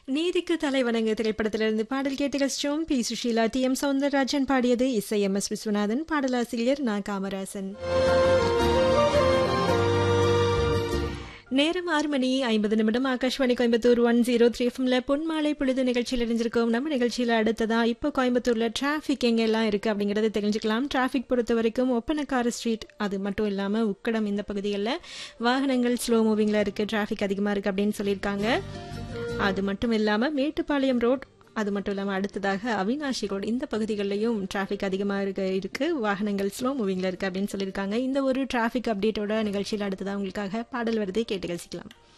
நீதிக்கு தலைவணங்கு திரைப்படத்திலிருந்து பாடல் கேட்டு ரசிச்சோம் P Sushila T M Soundararajan பாடியது இசை எம் எஸ் விஸ்வநாதன் பாடலாசிரியர் நா காமராசன் நேரம் ஆறு மணி ஐம்பது நிமிடம் Akashvani Coimbatore one zero three எஃப்எம்ல பொன்மாலை பொழுது நிகழ்ச்சியில் இணைஞ்சிருக்கோம் நம்ம நிகழ்ச்சியில் அடுத்ததா இப்போ கோயம்புத்தூர்ல டிராஃபிக் எங்கெல்லாம் இருக்கு அப்படிங்கறத தெரிஞ்சுக்கலாம் டிராஃபிக் பொறுத்த வரைக்கும் ஒப்பனக்கார ஸ்ட்ரீட் அது மட்டும் இல்லாம உக்கடம் இந்த பகுதிகளில் வாகனங்கள் ஸ்லோ மூவிங்ல இருக்கு டிராஃபிக் அதிகமா இருக்கு அப்படின்னு சொல்லியிருக்காங்க அது மட்டும் இல்லாம மேட்டுப்பாளையம் ரோட் அது மட்டும் இல்லாமல் அடுத்ததாக அவினாஷி ரோடு இந்த பகுதிகளிலையும் டிராஃபிக் அதிகமாக இருக்க இருக்கு வாகனங்கள் ஸ்லோ மூவிங்கில் இருக்கு அப்படின்னு சொல்லியிருக்காங்க இந்த ஒரு டிராஃபிக் அப்டேட்டோட நிகழ்ச்சியில் அடுத்ததாக உங்களுக்காக பாடல் வருதை கேட்டு ரசிக்கலாம்